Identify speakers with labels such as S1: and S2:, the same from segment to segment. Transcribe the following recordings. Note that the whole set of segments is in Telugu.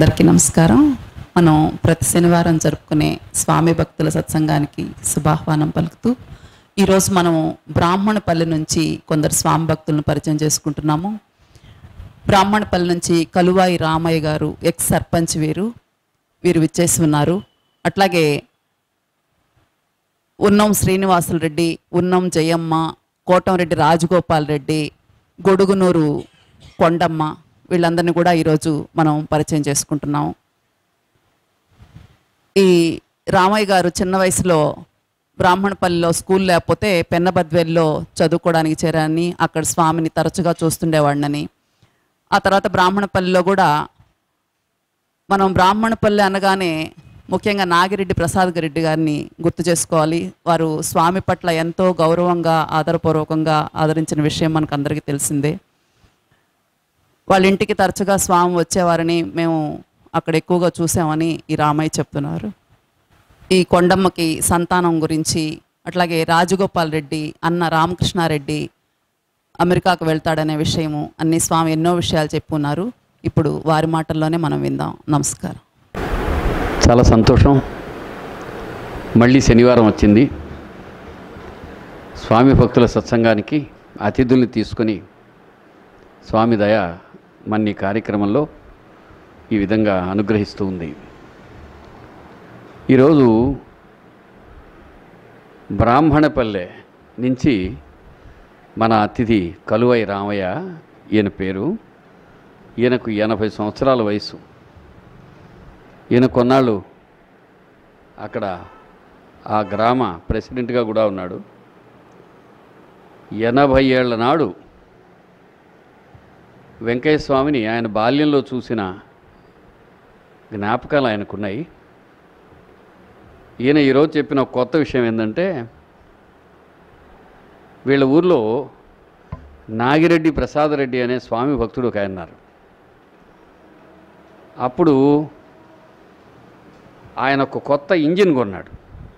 S1: అందరికీ నమస్కారం మనం ప్రతి శనివారం జరుపుకునే స్వామి భక్తుల సత్సంగానికి శుభాహ్వానం పలుకుతూ ఈరోజు మనము బ్రాహ్మణపల్లి నుంచి కొందరు స్వామి భక్తులను పరిచయం చేసుకుంటున్నాము బ్రాహ్మణపల్లి నుంచి కలువాయి రామయ్య గారు ఎక్స్ సర్పంచ్ వీరు వీరు విచ్చేసి ఉన్నారు అట్లాగే ఉన్నం శ్రీనివాసులు రెడ్డి ఉన్నం జయమ్మ కోటంరెడ్డి రాజగోపాల్ రెడ్డి గొడుగునూరు కొండమ్మ వీళ్ళందరినీ కూడా ఈరోజు మనం పరిచయం చేసుకుంటున్నాం ఈ రామయ్య గారు చిన్న వయసులో బ్రాహ్మణపల్లిలో స్కూల్ లేకపోతే పెన్నబద్వేల్లో చదువుకోవడానికి చేరాని అక్కడ స్వామిని తరచుగా చూస్తుండేవాడినని ఆ తర్వాత బ్రాహ్మణపల్లిలో కూడా మనం బ్రాహ్మణపల్లి అనగానే ముఖ్యంగా నాగిరెడ్డి ప్రసాద్ రెడ్డి గారిని గుర్తు చేసుకోవాలి వారు స్వామి పట్ల ఎంతో గౌరవంగా ఆదరపూర్వకంగా ఆదరించిన విషయం మనకు అందరికీ తెలిసిందే వాళ్ళ ఇంటికి తరచుగా స్వామి వచ్చేవారని మేము అక్కడ ఎక్కువగా చూసామని ఈ రామయ్య చెప్తున్నారు ఈ కొండమ్మకి సంతానం గురించి అట్లాగే రాజగోపాల్ రెడ్డి అన్న రామకృష్ణారెడ్డి అమెరికాకు వెళ్తాడనే విషయము అన్ని స్వామి ఎన్నో విషయాలు చెప్పున్నారు ఇప్పుడు వారి మాటల్లోనే మనం విందాం నమస్కారం
S2: చాలా సంతోషం మళ్ళీ శనివారం వచ్చింది స్వామి భక్తుల సత్సంగానికి అతిథుల్ని తీసుకొని స్వామి దయ మన ఈ కార్యక్రమంలో ఈ విధంగా అనుగ్రహిస్తూ ఉంది ఈరోజు బ్రాహ్మణపల్లె నుంచి మన అతిథి కలువై రామయ్య ఈయన పేరు ఈయనకు ఎనభై సంవత్సరాల వయసు ఈయన కొన్నాళ్ళు అక్కడ ఆ గ్రామ ప్రెసిడెంట్గా కూడా ఉన్నాడు ఎనభై ఏళ్ల నాడు వెంకయ్య స్వామిని ఆయన బాల్యంలో చూసిన జ్ఞాపకాలు ఆయనకున్నాయి ఈయన ఈరోజు చెప్పిన ఒక కొత్త విషయం ఏంటంటే వీళ్ళ ఊర్లో నాగిరెడ్డి ప్రసాదరెడ్డి అనే స్వామి భక్తుడు ఒక ఆయన ఉన్నారు అప్పుడు ఆయన ఒక కొత్త ఇంజిన్ కొన్నాడు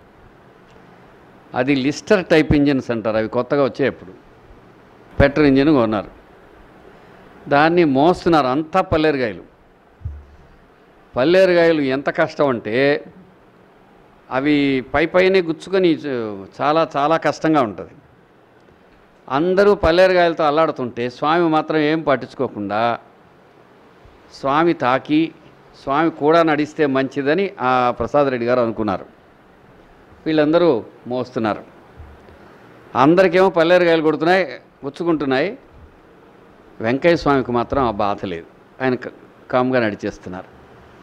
S2: అది లిస్టర్ టైప్ ఇంజిన్స్ అంటారు అవి కొత్తగా వచ్చాయి అప్పుడు పెట్రోల్ ఇంజిన్ కొన్నారు దాన్ని మోస్తున్నారు అంతా పల్లేరుగాయలు పల్లేరుగాయలు ఎంత కష్టం అంటే అవి పై పైనే గుచ్చుకొని చ- చాలా చాలా కష్టంగా ఉంటుంది అందరూ పల్లేరుగాయలతో అల్లాడుతుంటే స్వామి మాత్రం ఏం పట్టించుకోకుండా స్వామి తాకి స్వామి కూడా నడిస్తే మంచిదని ఆ ప్రసాద్ రెడ్డి గారు అనుకున్నారు వీళ్ళందరూ మోస్తున్నారు అందరికేమో పల్లేరుగాయలు కొడుతున్నాయి గుచ్చుకుంటున్నాయి వెంకయ్య స్వామికి మాత్రం ఆ బాధ లేదు ఆయన క- కామ్గా నడిచేస్తున్నారు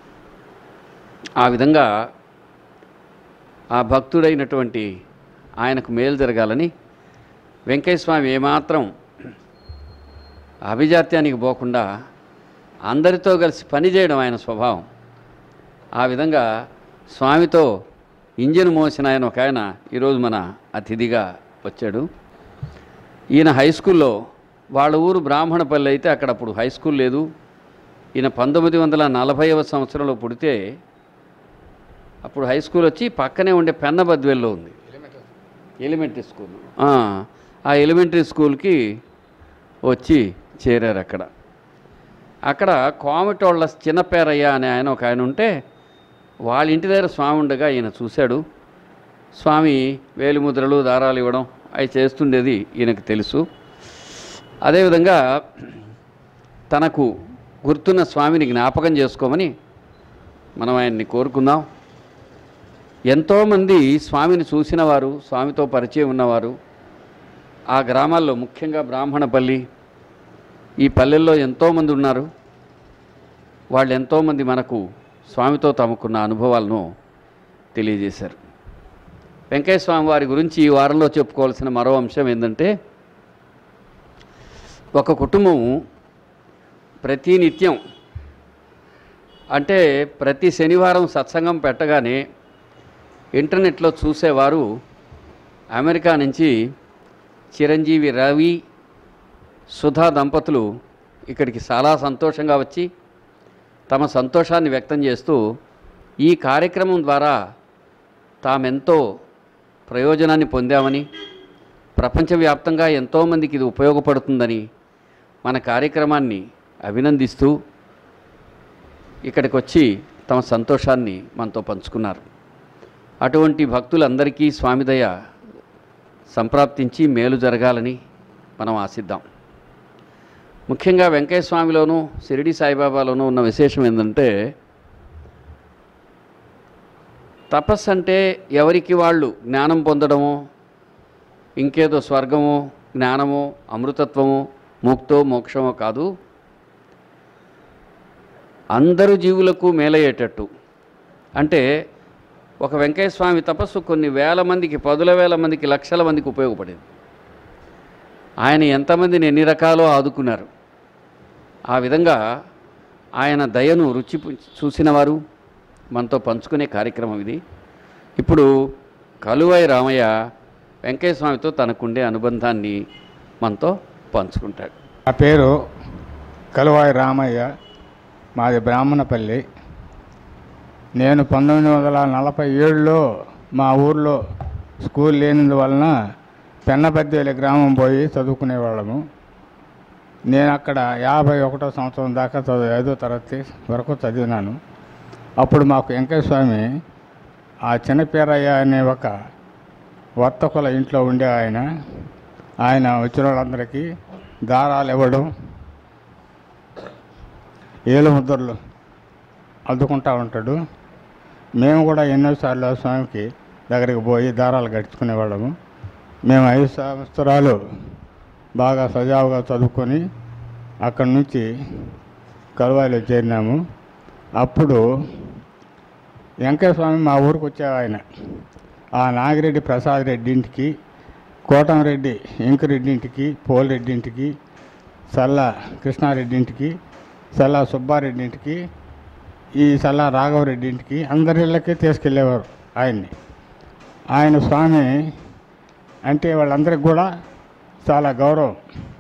S2: ఆ విధంగా ఆ భక్తుడైనటువంటి ఆయనకు మేలు జరగాలని వెంకయ్య స్వామి ఏమాత్రం అభిజాత్యానికి పోకుండా అందరితో కలిసి పనిచేయడం ఆయన స్వభావం ఆ విధంగా స్వామితో ఇంజిన్ మోసిన ఆయన ఒక ఆయన ఈరోజు మన అతిథిగా వచ్చాడు ఈయన హై స్కూల్లో వాళ్ళ ఊరు బ్రాహ్మణపల్లి అయితే అక్కడ అప్పుడు హై స్కూల్ లేదు ఈయన పంతొమ్మిది వందల నలభైవ సంవత్సరంలో పుడితే అప్పుడు హై స్కూల్ వచ్చి పక్కనే ఉండే పెన్నబద్వేల్లో ఉంది ఎలిమెంటరీ స్కూల్ ఆ, ఆ ఎలిమెంటరీ స్కూల్కి వచ్చి చేరారు అక్కడ అక్కడ కోమటోళ్ళ చిన్నపేరయ్య అనే ఆయన ఒక ఆయన ఉంటే వాళ్ళ ఇంటి దగ్గర స్వామి ఉండగా ఈయన చూశాడు స్వామి వేలిముద్రలు దారాలు ఇవ్వడం అవి చేస్తుండేది ఈయనకు తెలుసు అదేవిధంగా తనకు గుర్తున్న స్వామిని జ్ఞాపకం చేసుకోమని మనం ఆయన్ని కోరుకుందాం ఎంతోమంది స్వామిని చూసిన వారు స్వామితో పరిచయం ఉన్నవారు ఆ గ్రామాల్లో ముఖ్యంగా బ్రాహ్మణపల్లి ఈ పల్లెల్లో ఎంతోమంది ఉన్నారు వాళ్ళు ఎంతోమంది మనకు స్వామితో తమకున్న అనుభవాలను తెలియజేశారు వెంకయ్య స్వామి వారి గురించి ఈ వారంలో చెప్పుకోవాల్సిన మరో అంశం ఏంటంటే ఒక కుటుంబం ప్రతినిత్యం అంటే ప్రతి శనివారం సత్సంగం పెట్టగానే ఇంటర్నెట్లో చూసేవారు అమెరికా నుంచి చిరంజీవి రవి సుధా దంపతులు ఇక్కడికి చాలా సంతోషంగా వచ్చి తమ సంతోషాన్ని వ్యక్తం చేస్తూ ఈ కార్యక్రమం ద్వారా తామెంతో ప్రయోజనాన్ని పొందామని ప్రపంచవ్యాప్తంగా ఎంతోమందికి ఇది ఉపయోగపడుతుందని మన కార్యక్రమాన్ని అభినందిస్తూ ఇక్కడికి వచ్చి తమ సంతోషాన్ని మనతో పంచుకున్నారు అటువంటి భక్తులందరికీ స్వామిదయ సంప్రాప్తించి మేలు జరగాలని మనం ఆశిద్దాం ముఖ్యంగా వెంకయ్య స్వామిలోనూ షిరిడి సాయిబాబాలోనూ ఉన్న విశేషం ఏంటంటే తపస్సు అంటే ఎవరికి వాళ్ళు జ్ఞానం పొందడమో ఇంకేదో స్వర్గమో జ్ఞానమో అమృతత్వమో ముక్తో మోక్షమో కాదు అందరు జీవులకు మేలయ్యేటట్టు అంటే ఒక వెంకయ్య స్వామి తపస్సు కొన్ని వేల మందికి పదుల వేల మందికి లక్షల మందికి ఉపయోగపడేది ఆయన ఎంతమందిని ఎన్ని రకాలో ఆదుకున్నారు ఆ విధంగా ఆయన దయను రుచి పు- చూసిన వారు మనతో పంచుకునే కార్యక్రమం ఇది ఇప్పుడు కలువై రామయ్య వెంకయ్య స్వామితో తనకుండే అనుబంధాన్ని మనతో పంచుకుంటాడు
S3: నా పేరు కలువాయి రామయ్య మాది బ్రాహ్మణపల్లి నేను పంతొమ్మిది వందల నలభై ఏడులో మా ఊర్లో స్కూల్ లేనందువలన పెన్నబద్దేలి గ్రామం పోయి చదువుకునేవాళ్ళము నేను అక్కడ యాభై ఒకటో సంవత్సరం దాకా చదువు ఐదో తరగతి వరకు చదివినాను అప్పుడు మాకు వెంకయ్య స్వామి ఆ చిన్నపేరయ్య అనే ఒక వర్తకుల ఇంట్లో ఉండే ఆయన ఆయన వచ్చిన వాళ్ళందరికీ దారాలు ఇవ్వడం ఏలు ముద్రలు అద్దుకుంటా ఉంటాడు మేము కూడా ఎన్నోసార్లు ఆ స్వామికి దగ్గరికి పోయి దారాలు గడుచుకునేవాళ్ళము మేము ఐదు సంవత్సరాలు బాగా సజావుగా చదువుకొని అక్కడి నుంచి కలువాయిలో చేరినాము అప్పుడు వెంకయ్య స్వామి మా ఊరికి వచ్చే ఆయన ఆ నాగిరెడ్డి ప్రసాద్ రెడ్డి ఇంటికి కోటంరెడ్డి ఇంకిరెడ్డి ఇంటికి పోలరెడ్డి ఇంటికి సల్లా కృష్ణారెడ్డి ఇంటికి సల్లా సుబ్బారెడ్డి ఇంటికి ఈ సల్లా రాఘవరెడ్డి ఇంటికి అందరి ఇళ్ళకి తీసుకెళ్ళేవారు ఆయన్ని ఆయన స్వామి అంటే వాళ్ళందరికి కూడా చాలా గౌరవం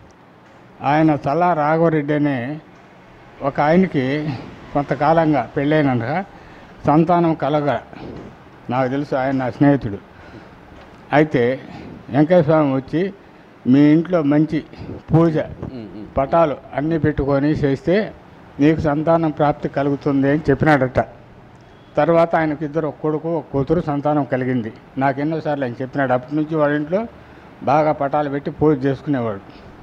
S3: ఆయన సల్లా రాఘవరెడ్డి అనే ఒక ఆయనకి కొంతకాలంగా పెళ్ళైనాక సంతానం కలగ నాకు తెలుసు ఆయన నా స్నేహితుడు అయితే వెంకయ్య స్వామి వచ్చి మీ ఇంట్లో మంచి పూజ పటాలు అన్నీ పెట్టుకొని చేస్తే నీకు సంతానం ప్రాప్తి కలుగుతుంది అని చెప్పినాడట తర్వాత ఆయనకి ఇద్దరు ఒక కొడుకు ఒక కూతురు సంతానం కలిగింది నాకు ఎన్నోసార్లు ఆయన చెప్పినాడు అప్పటి నుంచి వాళ్ళ ఇంట్లో బాగా పటాలు పెట్టి పూజ చేసుకునేవాడు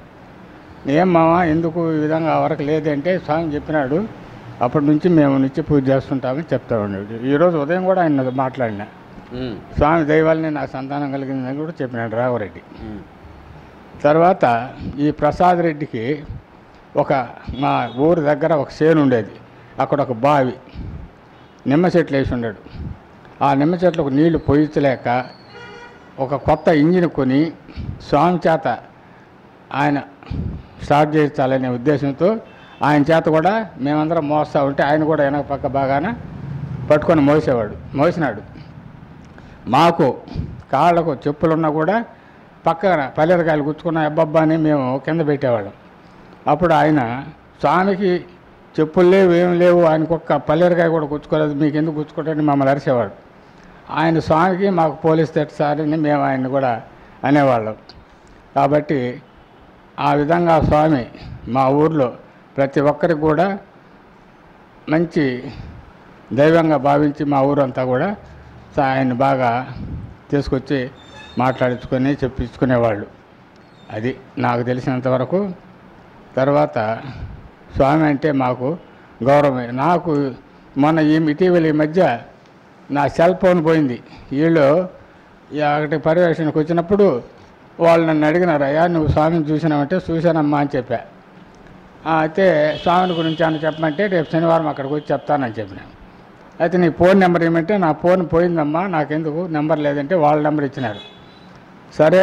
S3: ఏం మామ ఎందుకు ఈ విధంగా వరకు లేదంటే స్వామి చెప్పినాడు అప్పటి నుంచి మేము నిత్య పూజ చేస్తుంటామని చెప్తా ఉండేది ఈరోజు ఉదయం కూడా ఆయన మాట్లాడినా
S2: ఉమ్,
S3: స్వామి దైవాలని నాకు సంతానం కలిగిందని కూడా చెప్పినాడు రాఘవరెడ్డి
S2: ఉమ్,
S3: తర్వాత ఈ ప్రసాద్ రెడ్డికి ఒక మా ఊరి దగ్గర ఒక చేను ఉండేది అక్కడ ఒక బావి నిమ్మ చెట్లు వేసి ఉన్నాడు ఆ నిమ్మ చెట్లకు నీళ్లు పోయించలేక ఒక కొత్త ఇంజిన్ కొని స్వామి చేత ఆయన స్టార్ట్ చేయించాలనే ఉద్దేశంతో ఆయన చేత కూడా మేమందరం మోస్తూ ఉంటే ఆయన కూడా వెనక పక్క బాగాన పట్టుకొని మోసేవాడు మోసినాడు మాకు కాళ్ళకు చెప్పులున్నా కూడా పక్కన పల్లెరకాయలు గుచ్చుకున్న అబ్బబ్బా అని మేము కింద పెట్టేవాళ్ళం అప్పుడు ఆయన స్వామికి చెప్పులు లేవు ఏం లేవు ఆయనకు ఒక్క పల్లెరకాయ కూడా గుచ్చుకోలేదు మీకు ఎందుకు గుచ్చుకోవడానికి మమ్మల్ని అరిచేవాడు ఆయన స్వామికి మాకు పోలీస్ సార్ అని మేము ఆయన్ని కూడా అనేవాళ్ళం కాబట్టి ఆ విధంగా స్వామి మా ఊర్లో ప్రతి ఒక్కరికి కూడా మంచి దైవంగా భావించి మా ఊరంతా కూడా సా- ఆయన బాగా తీసుకొచ్చి మాట్లాడించుకొని చెప్పించుకునేవాళ్ళు అది నాకు తెలిసినంత వరకు తర్వాత స్వామి అంటే మాకు గౌరవమే నాకు మొన్న ఈ ఇటీవల ఈ మధ్య నా సెల్ ఫోన్ పోయింది వీళ్ళు ఈ అక్కడి పర్యవేక్షణకు వచ్చినప్పుడు వాళ్ళు నన్ను అడిగినారు అయ్యా నువ్వు స్వామిని చూసినావంటే చూశానమ్మా అని చెప్పా ఆ, అయితే స్వామిని గురించి అని చెప్పమంటే రేపు శనివారం అక్కడికి వచ్చి చెప్తానని చెప్పినాను అయితే నీ ఫోన్ నెంబర్ ఏమంటే నా ఫోన్ పోయిందమ్మా నాకెందుకు నెంబర్ లేదంటే వాళ్ళ నెంబర్ ఇచ్చినారు సరే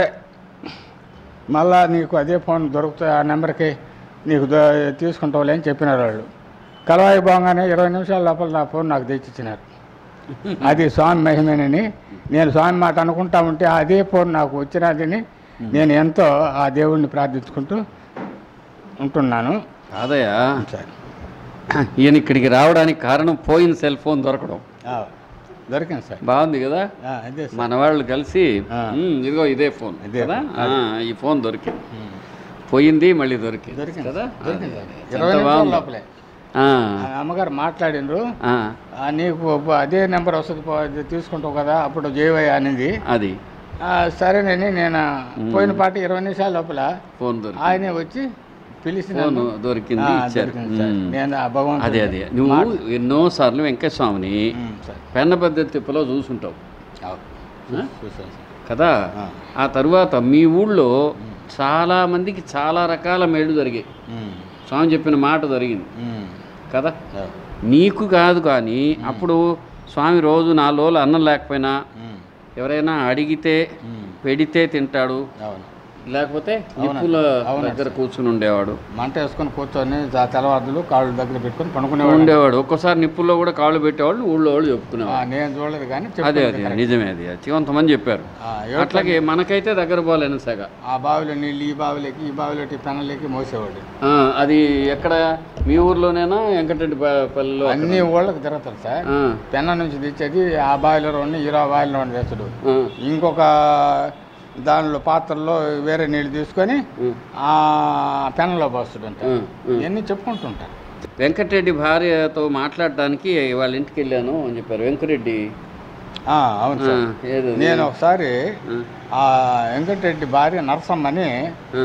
S3: మళ్ళా నీకు అదే ఫోన్ దొరుకుతుంది ఆ నెంబర్కి నీకు దొ- తీసుకుంటావులే అని చెప్పినారు వాళ్ళు కలవాయి బాగానే ఇరవై నిమిషాల లోపల నా ఫోన్ నాకు తెచ్చిచ్చినారు అది స్వామి మహిమేనని నేను స్వామి మాట అనుకుంటా ఉంటే అదే ఫోన్ నాకు వచ్చినదని నేను ఎంతో ఆ దేవుణ్ణి ప్రార్థించుకుంటూ ఉంటున్నాను
S2: కాదయ్యా
S3: సరే
S2: ఈయన ఇక్కడికి రావడానికి కారణం పోయిన సెల్ ఫోన్ దొరకడం
S3: ఆ, దొరికింది సార్
S2: బాగుంది కదా
S3: ఆ, అదే సార్
S2: మన వాళ్ళు కలిసి
S3: ఆ.
S2: "ఉమ్, ఇదిగో ఇదే ఫోన్
S3: ఇదే
S2: కదా
S3: ఫోన్.
S2: ఆ, ఈ ఫోన్ దొరికింది పోయింది మళ్ళీ దొరికింది
S3: దొరికింది
S2: కదా
S3: దొరికింది సార్.
S2: ఎంత
S3: ఇరవై నిమిషాల
S2: బాగుంది.
S3: లోపలే
S2: ఆ,
S3: ఆ అమ్మగారు మాట్లాడినరు
S2: ఆ,
S3: ఆ, నీకు బ- అదే నెంబర్ వస్తుంది పో, అది తీసుకుంటావు కదా అప్పుడు జయవయ్య అనేది
S2: అది
S3: ఆ, సరేనని నేను పోయిన పాట ఇరవై నిమిషాల లోపల
S2: ఫోన్ దొరికి
S3: ఆయనే వచ్చి పిలిచి
S2: ఫోన్
S3: నన్ను
S2: దొరికింది
S3: ఆ,
S2: ఇచ్చారు
S3: దొరికింది సార్.
S2: ఉమ్.
S3: నేను ఆ భగవంతుడి
S2: అదే అదే నువ్వు ఎన్నోసార్లు వెంకటస్వామిని
S3: ఉమ్, సార్.
S2: పెన్న పద్ధతి తిప్పలో చూసుంటావు
S3: అవును.
S2: ఆ?
S3: చూశాను సార్.
S2: కదా
S3: ఆ.
S2: ఆ తర్వాత మీ ఊళ్ళో చాలా మందికి చాలా రకాల మేళ్ళు జరిగాయి
S3: ఉమ్,
S2: స్వామి చెప్పిన మాట జరిగింది
S3: ఉమ్,
S2: కదా
S3: అవును.
S2: నీకు కాదు కానీ అప్పుడు స్వామి రోజు నాలుగు రోజులు అన్నం లేకపోయినా
S3: ఉమ్,
S2: ఎవరైనా అడిగితే
S3: ఉమ్,
S2: పెడితే తింటాడు
S3: అవును
S2: లేకపోతే నిప్పుల
S3: అవునండి
S2: దగ్గర కూర్చుని ఉండేవాడు
S3: మంట వేసుకొని కూర్చొని జా- తెల్లవారులు కాళ్ళు దగ్గర పెట్టుకొని పడుకునేవాడు
S2: ఉండేవాడు ఒక్కోసారి నిప్పుల్లో కూడా కాళ్ళు పెట్టేవాళ్ళు ఊళ్ళో వాళ్ళు
S3: ఆ,
S2: చెప్పుకునేవాడు
S3: నేను చూడలేదు కానీ
S2: అదే
S3: చెప్తున్నాను
S2: అదే నిజమే అది అది కొంతమంది చెప్పారు
S3: ఆ, ఏడు
S2: అట్లాగే మనకైతే దగ్గర పోలేను సగ
S3: ఆ బావిలో నీళ్ళు ఈ బావిలోకి ఈ బావిలోకి పెనలేకి మోసేవాడు
S2: ఆ, అది ఎక్కడ మీ ఊర్లోనేనా వెంకటరెడ్డి ప- పల్లిలో అక్కడ?
S3: అన్ని ఊళ్ళకి తిరుగుతారు సార్
S2: ఆ,
S3: పెన్న నుంచి తెచ్చేది ఆ బావిలో రెండు ఈ రా బావిలో రెండు తెచ్చుడు
S2: ఆ,
S3: ఇంకొక దానిలో పాత్రలో వేరే నీళ్ళు తీసుకొని
S2: ఉం,
S3: ఆ పెనలో పోస్తుంట
S2: ఉం, ఉం.
S3: ఇవన్నీ చెప్పుకుంటుంటారు
S2: వెంకటరెడ్డి భార్యతో మాట్లాడడానికి వాళ్ళ ఇంటికి వెళ్ళాను అని చెప్పారు వెంకరెడ్డి
S3: ఆ, అవును
S2: ఆ,
S3: సార్
S2: ఏదో
S3: నేను ఒకసారి
S2: ఆ,
S3: ఆ వెంకటరెడ్డి భార్య నరసమ్మని
S2: ఆ,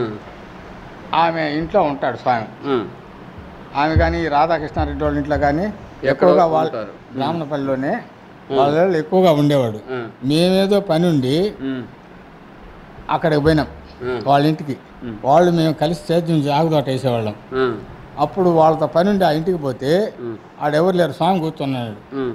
S3: ఆమె ఇంట్లో ఉంటాడు స్వామి
S2: ఆ,
S3: ఆమె కానీ రాధాకృష్ణారెడ్డి వాళ్ళ ఇంట్లో కానీ
S2: ఎక్కడో
S3: ఎక్కువగా వాళ్ళ
S2: ఉంటారు.
S3: బ్రాహ్మణపల్లిలోనే వాళ్ళ ఎక్కువగా ఉండేవాడు
S2: ఆ,
S3: మేమేదో పని ఉండి
S2: ఉమ్,
S3: అక్కడికి పోయినాం
S2: ఆ,
S3: వాళ్ళ ఇంటికి
S2: ఉమ్.
S3: వాళ్ళు మేము కలిసి సేద్యం ఆగుదోట వేసేవాళ్ళం
S2: ఆ,
S3: అప్పుడు వాళ్ళతో పని ఉండి ఆ ఇంటికి పోతే
S2: ఉమ్,
S3: ఆడెవరు లేరు స్వామి కూర్చున్నాడు
S2: ఉమ్,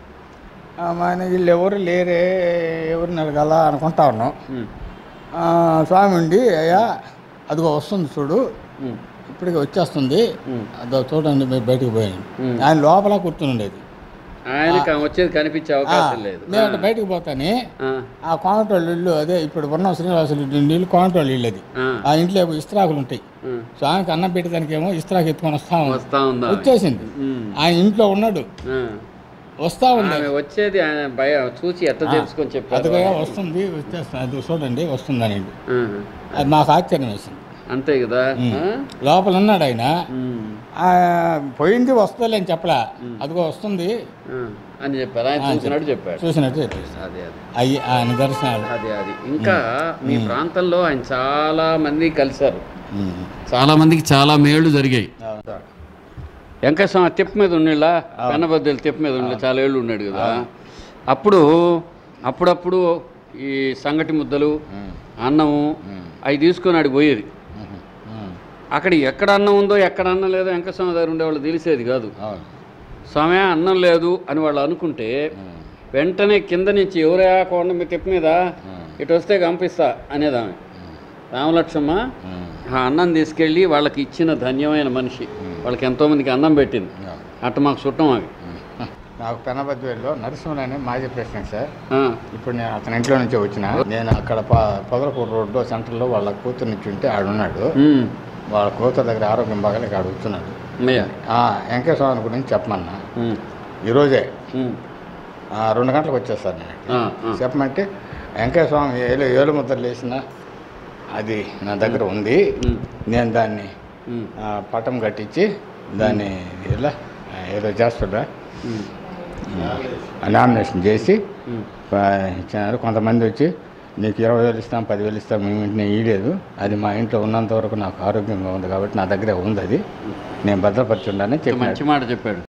S3: ఆ, మన వీళ్ళు ఎవరు లేరే ఎవరిని అడగాల అనుకుంటా ఉన్నాం
S2: ఉమ్,
S3: ఆ, స్వామి ఉండి అయ్యా అదిగో వస్తుంది చూడు
S2: ఉమ్,
S3: ఇప్పటికి వచ్చేస్తుంది
S2: ఉమ్.
S3: అదో చూడండి మీరు బయటకు పోయాను
S2: ఉమ్.
S3: ఆయన లోపల కూర్చుని ఉండేది
S2: ఆయనకి ఆమె వచ్చేది కనిపించే అవకాశం లేదు
S3: నేను అటు బయటకు పోతానే
S2: ఆ,
S3: ఆ కోమటోళ్ళ ఇల్లు అదే ఇప్పుడు ఉన్న శ్రీనివాసులు ఇల్లు కోమటోళ్ళ ఇల్లు అది
S2: ఆ,
S3: ఆ ఇంట్లో ఏమో ఇస్త్రాకులు ఉంటాయి
S2: ఆ,
S3: స్వామికి అన్నం పెట్టడానికి ఏమో ఇస్త్రాకు ఎత్తుకొని వస్తా ఉంది
S2: వస్తా ఉందా
S3: వచ్చేసింది
S2: ఉమ్,
S3: ఆయన ఇంట్లో ఉన్నాడు
S2: ఆ.
S3: వస్తా ఉంది
S2: ఆమె వచ్చేది ఆయన భయ చూసి ఎట్ట తెలుసుకొని చెప్పారు
S3: అదిగా వస్తుంది వచ్చేస్తుంది అది చూడండి వస్తుందని
S2: ఆ,
S3: అది మాకు ఆశ్చర్యం వేసింది
S2: అంతే కదా ఆ?
S3: లోపల ఉన్నాడు ఆయన
S2: ఉమ్,
S3: ఆ, పోయింది వస్తుందిలే అని చెప్పలా అదిగో వస్తుంది
S2: ఆ, అని చెప్పారు ఆయన చూసినట్టు చెప్పాడు
S3: చూసినట్టు చెప్పేసి
S2: అదే అదే
S3: అయ్యి ఆయన దర్శనాలు
S2: అదే అది ఇంకా మీ ప్రాంతంలో ఆయన చాలా మంది కలిశారు
S3: ఉమ్.
S2: చాలా మందికి చాలా మేళ్ళు జరిగాయి వెంకటస్వామి తిప్ప మీద ఉన్నిళ్ళ పెన్నబద్దెలు తిప్ప మీద ఉండే చాలా ఏళ్ళు ఉన్నాడు కదా అప్పుడు అప్పుడప్పుడు ఈ సంగటి ముద్దలు అన్నము అవి తీసుకొని ఆడికి పోయేది
S3: ఉమ్. ఉమ్.
S2: అక్కడ ఎక్కడ అన్నం ఉందో ఎక్కడ అన్నం లేదో వెంకటస్వామి దగ్గర ఉండేవాళ్ళు తెలిసేది కాదు
S3: అవును
S2: స్వామి అన్నం లేదు అని వాళ్ళు అనుకుంటే
S3: ఉమ్.
S2: వెంటనే కింద నుంచి ఎవరైనా కొండ మీ తిప్ప మీద
S3: ఉమ్.
S2: ఇటు వస్తే పంపిస్తా అనేది ఆమె రామలక్ష్మ
S3: ఉమ్.
S2: ఆ అన్నం తీసుకెళ్ళి వాళ్ళకి ఇచ్చిన ధన్యమైన మనిషి వాళ్ళకి ఎంతోమందికి అన్నం పెట్టింది
S3: అవును.
S2: అట్ట మాకు చుట్టం అవి
S3: నాకు పెనబద్వేల్లో నరసింహన్ అని మాజీ ప్రెసిడెంట్ సార్
S2: ఆ,
S3: ఇప్పుడు నేను అతని ఇంట్లో నుంచి వచ్చిన నేను అక్కడ ప పొదలకూరు రోడ్లో సెంటర్లో వాళ్ళ కూతురు నుంచి ఉంటే ఆడున్నాడు
S2: ఉమ్,
S3: వాళ్ళ కూతురు దగ్గర ఆరోగ్యం బాగాలేక ఇక్కడ కూర్చున్నాడు
S2: అమ్మయ్య
S3: ఆ వెంకటేశ్వర గురించి చెప్పమన్నా
S2: ఉమ్,
S3: ఈరోజే
S2: ఉమ్,
S3: ఆ, రెండు గంటలకు వచ్చేస్తాను నేను
S2: ఆ, ఆ,
S3: చెప్పమంటే వెంకటస్వామి ఏలు ఏలు ముద్రలు వేసిన అది నా దగ్గర ఉంది
S2: ఉమ్,
S3: నేను దాన్ని
S2: ఉమ్,
S3: ఆ, పటం కట్టించి దాన్ని ఇలా ఆ, ఏదో చేస్తుందా
S2: ఉమ్,
S3: నామినేషన్ చేసి
S2: ఉమ్.
S3: ఆ, ఇచ్చినారు కొంతమంది వచ్చి నీకు ఇరవై వేలు ఇస్తాం పదివేలు ఇస్తాం మేము ఇంటిని ఇయ్యలేదు అది మా ఇంట్లో ఉన్నంత వరకు నాకు ఆరోగ్యంగా ఉంది కాబట్టి నా దగ్గర ఉంది అది నేను భద్రపరిచి ఉండాలని చెప్పినాడు
S2: మంచి మాట చెప్పాడు